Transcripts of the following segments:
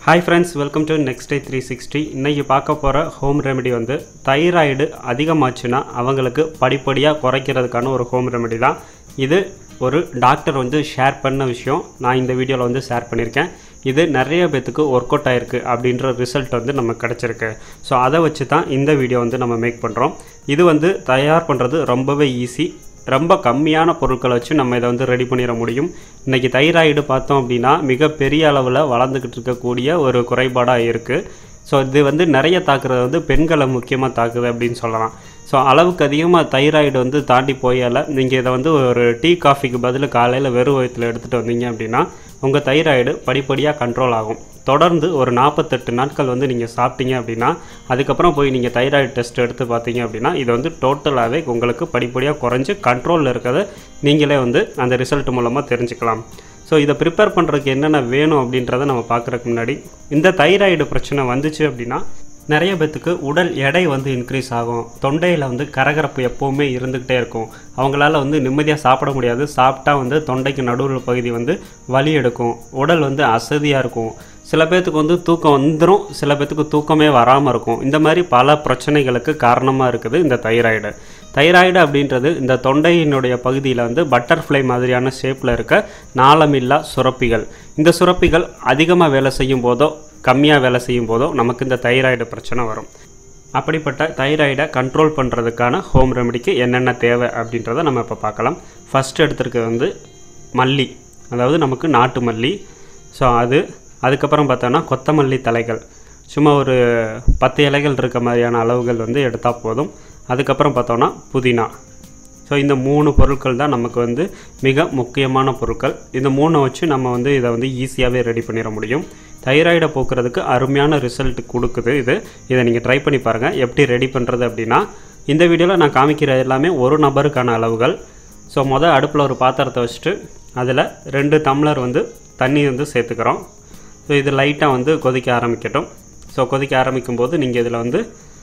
hi friends welcome to next day three sixty இன்றைக்கி பார்க்க போகிற ஹோம் ரெமெடி வந்து தைராய்டு அதிகமாச்சுன்னா அவங்களுக்கு படிப்படியாக குறைக்கிறதுக்கான ஒரு ஹோம் ரெமெடி தான் இது ஒரு டாக்டர் வந்து ஷேர் பண்ண விஷயம் நான் இந்த வீடியோவில் வந்து ஷேர் பண்ணியிருக்கேன் இது நிறைய பேத்துக்கு ஒர்க் அவுட் ஆயிருக்கு அப்படின்ற ரிசல்ட் வந்து நமக்கு கிடச்சிருக்கு ஸோ அதை வச்சு தான் இந்த வீடியோ வந்து நம்ம மேக் பண்ணுறோம் இது வந்து தயார் பண்ணுறது ரொம்பவே ஈஸி ரொம்ப கம்மியான பொருட்களை வச்சு நம்ம இதை வந்து ரெடி பண்ணிட முடியும் இன்றைக்கி தைராய்டு பார்த்தோம் அப்படின்னா மிகப்பெரிய அளவில் வளர்ந்துக்கிட்டு இருக்கக்கூடிய ஒரு குறைபாடாக இருக்குது ஸோ இது வந்து நிறைய தாக்குறது வந்து பெண்களை முக்கியமாக தாக்குது அப்படின்னு சொல்லலாம் ஸோ அளவுக்கு அதிகமாக தைராய்டு வந்து தாண்டி போயால நீங்கள் இதை வந்து ஒரு டீ காஃபிக்கு பதில் காலையில் வெறும் வயிற்றில் எடுத்துகிட்டு வந்தீங்க அப்படின்னா உங்கள் தைராய்டு படிப்படியாக கண்ட்ரோல் ஆகும் தொடர்ந்து ஒரு நாற்பத்தெட்டு நாட்கள் வந்து நீங்கள் சாப்பிட்டீங்க அப்படின்னா அதுக்கப்புறம் போய் நீங்கள் தைராய்டு டெஸ்ட் எடுத்து பார்த்தீங்க அப்படின்னா இது வந்து டோட்டலாகவே உங்களுக்கு படிப்படியாக குறைஞ்சு கண்ட்ரோலில் இருக்கிறத நீங்களே வந்து அந்த ரிசல்ட் மூலமாக தெரிஞ்சுக்கலாம் ஸோ இதை ப்ரிப்பேர் பண்ணுறதுக்கு என்னென்ன வேணும் அப்படின்றத நம்ம பார்க்குறதுக்கு முன்னாடி இந்த தைராய்டு பிரச்சனை வந்துச்சு அப்படின்னா நிறைய பேத்துக்கு உடல் எடை வந்து இன்க்ரீஸ் ஆகும் தொண்டையில் வந்து கரகரப்பு எப்போவுமே இருந்துக்கிட்டே இருக்கும் அவங்களால வந்து நிம்மதியாக சாப்பிட முடியாது சாப்பிட்டா வந்து தொண்டைக்கு நடுவில் பகுதி வந்து வலி எடுக்கும் உடல் வந்து அசதியாக இருக்கும் சில பேர்த்துக்கு வந்து தூக்கம் வந்துடும் சில பேர்த்துக்கு தூக்கமே வராமல் இருக்கும் இந்த மாதிரி பல பிரச்சனைகளுக்கு காரணமாக இருக்குது இந்த தைராய்டு தைராய்டு அப்படின்றது இந்த தொண்டையினுடைய பகுதியில் வந்து பட்டர்ஃப்ளை மாதிரியான ஷேப்பில் இருக்க நாளமில்லா சுரப்பிகள் இந்த சுரப்பிகள் அதிகமாக வேலை செய்யும் போதோ கம்மியாக வேலை செய்யும் போதோ நமக்கு இந்த தைராய்டு பிரச்சனை வரும் அப்படிப்பட்ட தைராய்டை கண்ட்ரோல் பண்ணுறதுக்கான ஹோம் ரெமெடிக்கு என்னென்ன தேவை அப்படின்றத நம்ம இப்போ பார்க்கலாம் ஃபஸ்ட் எடுத்துருக்கிறது வந்து மல்லி அதாவது நமக்கு நாட்டு மல்லி ஸோ அது அதுக்கப்புறம் பார்த்தோன்னா கொத்தமல்லி தலைகள் சும்மா ஒரு பத்து இலைகள் இருக்க மாதிரியான அளவுகள் வந்து எடுத்தால் போதும் அதுக்கப்புறம் பார்த்தோன்னா புதினா ஸோ இந்த மூணு பொருட்கள் தான் நமக்கு வந்து மிக முக்கியமான பொருட்கள் இந்த மூணை வச்சு நம்ம வந்து இதை வந்து ஈஸியாகவே ரெடி பண்ணிட முடியும் தைராய்டை போக்குறதுக்கு அருமையான ரிசல்ட் கொடுக்குது இது இதை நீங்கள் ட்ரை பண்ணி பாருங்கள் எப்படி ரெடி பண்ணுறது அப்படின்னா இந்த வீடியோவில் நான் காமிக்கிற எல்லாமே ஒரு நபருக்கான அளவுகள் ஸோ மொதல் அடுப்பில் ஒரு பாத்திரத்தை வச்சுட்டு அதில் ரெண்டு டம்ளர் வந்து தண்ணி வந்து சேர்த்துக்கிறோம் ஸோ இது லைட்டாக வந்து கொதிக்க ஆரம்பிக்கட்டும் ஸோ கொதிக்க ஆரம்பிக்கும் போது நீங்கள் இதில் வந்து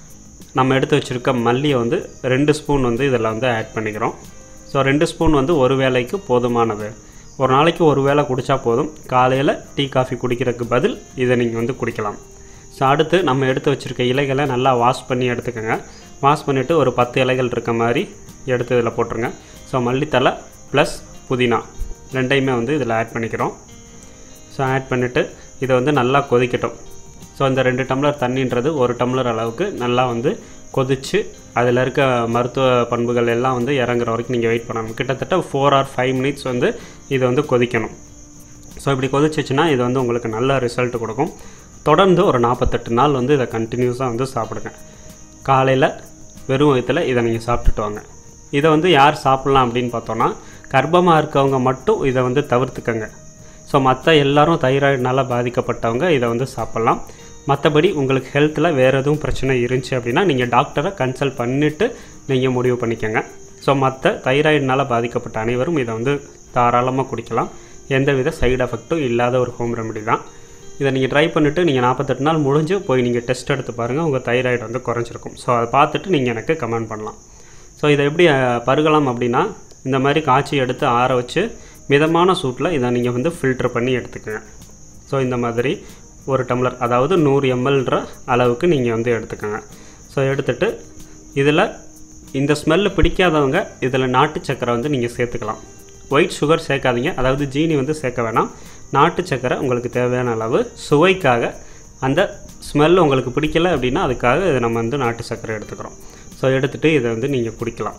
நம்ம எடுத்து வச்சுருக்க மல்லியை வந்து ரெண்டு ஸ்பூன் வந்து இதில் வந்து ஆட் பண்ணிக்கிறோம் ஸோ ரெண்டு ஸ்பூன் வந்து ஒரு வேளைக்கு போதுமானது ஒரு நாளைக்கு ஒரு வேளை குடித்தா போதும் காலையில் டீ காஃபி குடிக்கிறதுக்கு பதில் இதை நீங்கள் வந்து குடிக்கலாம் ஸோ அடுத்து நம்ம எடுத்து வச்சுருக்க இலைகளை நல்லா வாஷ் பண்ணி எடுத்துக்கோங்க வாஷ் பண்ணிவிட்டு ஒரு பத்து இலைகள் இருக்க மாதிரி எடுத்து இதில் போட்டுருங்க ஸோ மல்லித்தலை ப்ளஸ் புதினா ரெண்டையுமே வந்து இதில் ஆட் பண்ணிக்கிறோம் ஸோ ஆட் பண்ணிவிட்டு இதை வந்து நல்லா கொதிக்கட்டும் ஸோ இந்த ரெண்டு டம்ளர் தண்ணின்றது ஒரு டம்ளர் அளவுக்கு நல்லா வந்து கொதித்து அதில் இருக்க மருத்துவ பண்புகள் எல்லாம் வந்து இறங்குற வரைக்கும் நீங்கள் வெயிட் பண்ணணும் கிட்டத்தட்ட ஃபோர் ஆர் ஃபைவ் மினிட்ஸ் வந்து இது வந்து கொதிக்கணும் ஸோ இப்படி கொதிச்சிச்சுன்னா இது வந்து உங்களுக்கு நல்ல ரிசல்ட் கொடுக்கும் தொடர்ந்து ஒரு நாற்பத்தெட்டு நாள் வந்து இதை கண்டினியூஸாக வந்து சாப்பிடுங்க காலையில் வெறும் வயிற்றில் இதை நீங்கள் சாப்பிட்டுட்டு வாங்க இதை வந்து யார் சாப்பிட்லாம் அப்படின்னு பார்த்தோன்னா கர்ப்பமாக இருக்கவங்க மட்டும் இதை வந்து தவிர்த்துக்கங்க ஸோ மற்ற எல்லாரும் தைராய்டுனால் பாதிக்கப்பட்டவங்க இதை வந்து சாப்பிட்லாம் மற்றபடி உங்களுக்கு ஹெல்த்தில் வேறு எதுவும் பிரச்சனை இருந்துச்சு அப்படின்னா நீங்கள் டாக்டரை கன்சல்ட் பண்ணிவிட்டு நீங்கள் முடிவு பண்ணிக்கோங்க ஸோ மற்ற தைராய்டுனால் பாதிக்கப்பட்ட அனைவரும் இதை வந்து தாராளமாக குடிக்கலாம் எந்தவித சைடு எஃபெக்ட்டும் இல்லாத ஒரு ஹோம் ரெமெடி தான் இதை நீங்கள் ட்ரை பண்ணிவிட்டு நீங்கள் நாற்பத்தெட்டு நாள் முடிஞ்சு போய் நீங்கள் டெஸ்ட் எடுத்து பாருங்கள் உங்கள் தைராய்டு வந்து குறைஞ்சிருக்கும் ஸோ அதை பார்த்துட்டு நீங்கள் எனக்கு கமெண்ட் பண்ணலாம் ஸோ இதை எப்படி அஹ், பருகலாம் அப்படின்னா இந்த மாதிரி காய்ச்சி எடுத்து ஆற வச்சு மிதமான சூட்டில் இதை நீங்கள் வந்து ஃபில்டர் பண்ணி எடுத்துக்கோங்க ஸோ இந்த மாதிரி ஒரு டம்ளர் அதாவது நூறு எம்எல்ன்ற அளவுக்கு நீங்கள் வந்து எடுத்துக்கோங்க ஸோ எடுத்துட்டு இதில் இந்த ஸ்மெல்லு பிடிக்காதவங்க இதில் நாட்டு சக்கரை வந்து நீங்கள் சேர்த்துக்கலாம் ஒயிட் சுகர் சேர்க்காதீங்க அதாவது ஜீனி வந்து சேர்க்க வேணாம் நாட்டு சக்கரை உங்களுக்கு தேவையான அளவு சுவைக்காக அந்த ஸ்மெல் உங்களுக்கு பிடிக்கல அப்படின்னா அதுக்காக இதை நம்ம வந்து நாட்டு சக்கரை எடுத்துக்கிறோம் ஸோ எடுத்துகிட்டு இதை வந்து நீங்கள் குடிக்கலாம்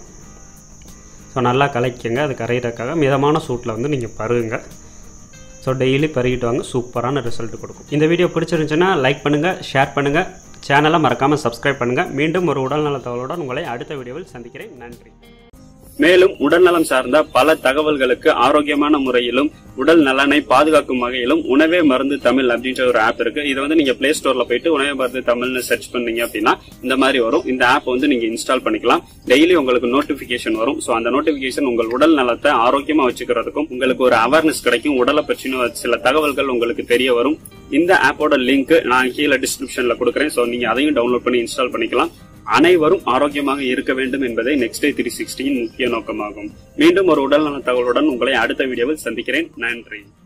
ஸோ நல்லா கலக்கிங்க அது கரையிறதுக்காக மிதமான சூட்டில் வந்து நீங்கள் பருகுங்க ஸோ டெய்லி பருகிட்டு வாங்க சூப்பரான ரிசல்ட் கொடுக்கும் இந்த வீடியோ பிடிச்சிருந்துச்சுன்னா லைக் பண்ணுங்கள் ஷேர் பண்ணுங்கள் சேனலை மறக்காமல் சப்ஸ்கிரைப் பண்ணுங்கள் மீண்டும் ஒரு உடல்நல தகவலுடன் உங்களை அடுத்த வீடியோவில் சந்திக்கிறேன் நன்றி மேலும் உடல்நலம் சார்ந்த பல தகவல்களுக்கு ஆரோக்கியமான முறையிலும் உடல் நலனை பாதுகாக்கும் வகையிலும் உணவே மருந்து தமிழ் அப்படின்ற ஒரு ஆப் இருக்கு இதை வந்து நீங்க பிளே ஸ்டோர்ல போயிட்டு உணவே மருந்து தமிழ்னு சர்ச் பண்ணீங்க அப்படின்னா இந்த மாதிரி வரும் இந்த ஆப் வந்து நீங்க இன்ஸ்டால் பண்ணிக்கலாம் டெய்லி உங்களுக்கு நோட்டிபிகேஷன் வரும் சோ அந்த நோட்டிபிகேஷன் உங்கள் உடல் நலத்தை ஆரோக்கியமா வச்சுக்கிறதுக்கும் உங்களுக்கு ஒரு அவேர்னஸ் கிடைக்கும் உடலை பற்றின சில தகவல்கள் உங்களுக்கு தெரிய வரும் இந்த ஆப்போட லிங்க் நான் கீழே டிஸ்கிரிப்ஷன்ல கொடுக்குறேன் சோ நீங்க அதையும் டவுன்லோட் பண்ணி இன்ஸ்டால் பண்ணிக்கலாம் அனைவரும் ஆரோக்கியமாக இருக்க வேண்டும் என்பதே நெக்ஸ்ட் டே த்ரீ சிக்ஸ்டியின் முக்கிய நோக்கமாகும் மீண்டும் ஒரு உடல்நல தகவலுடன் உங்களை அடுத்த வீடியோவில் சந்திக்கிறேன் நன்றி